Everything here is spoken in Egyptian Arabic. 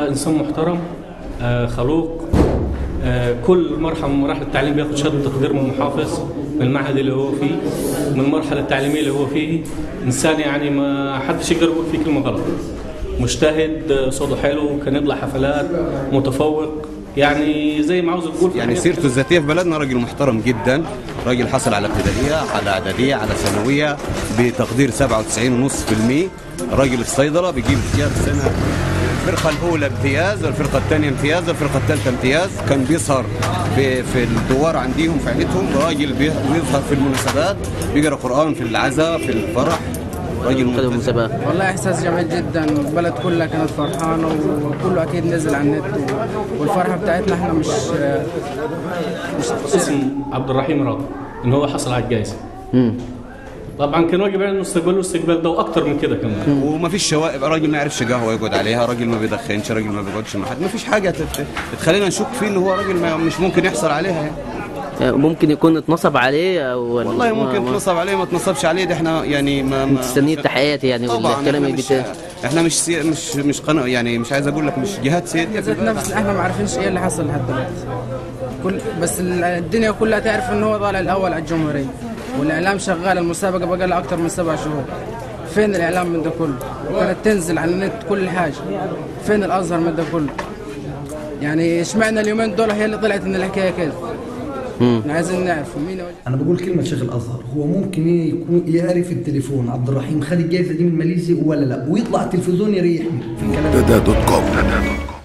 بصراحه انسان محترم آه، خلوق آه، كل مرحله من مراحل التعليم بياخد شهاده تقدير من المحافظ من المعهد اللي هو فيه من المرحله التعليميه اللي هو فيه انسان يعني ما حدش يقدر يقول فيه كلمه غلط مجتهد آه، صوته حلو كان يطلع حفلات متفوق يعني زي ما عاوز تقول في يعني حاجات سيرته الذاتيه في بلدنا راجل محترم جدا راجل حصل على ابتدائيه على اعداديه على ثانويه بتقدير 97.5% راجل الصيدله بيجيب امتياز سنه الفرقه الاولى امتياز والفرقه الثانيه امتياز والفرقه الثالثه امتياز كان بيسهر في في الدوار عندهم في عيلتهم راجل بي- بيظهر في المناسبات بيقرا قران في العزاء في الفرح راجل خدوا ملتزم. مسابقة والله احساس جميل جدا البلد كلها كانت فرحانه وكله اكيد نزل على النت و- والفرحه بتاعتنا احنا مش مش اسم عبد الرحيم راضي ان هو حصل على الجائزه طبعا كان واجب علينا نستقبله الاستقبال ده واكتر من كده كمان وما فيش شوائب راجل ما يعرفش قهوه يقعد عليها راجل ما بيدخنش راجل ما بيقعدش مع حد ما فيش حاجه تت- تخلينا نشك فيه ان هو راجل ما مش ممكن يحصل عليها يعني آه، ممكن يكون اتنصب عليه او والله ممكن ما- تنصب عليه ما تنصبش عليه ده احنا يعني ما, ما مستنيين مش- التحقيقات يعني طبعا والكلام احنا اللي مش بيتقال احنا مش سي مش مش قناه يعني مش عايز اقول لك مش جهات سياديه ذات نفس احنا ما عارفينش ايه اللي حصل لحد دلوقتي كل بس ال- الدنيا كلها تعرف ان هو طالع الاول على الجمهوريه والاعلام شغال المسابقه بقى لها اكتر من سبع شهور فين الاعلام من ده كله وكانت تنزل على النت كل حاجه فين الازهر من ده كله يعني اشمعنى اليومين دول هي اللي طلعت ان الحكايه كده احنا عايزين نعرف مين هو انا بقول كلمه شيخ الازهر هو ممكن يكون يعرف التليفون عبد الرحيم خد الجائزه دي من ماليزيا ولا لا ويطلع التلفزيون يريحني في الكلام دادا دوت كوم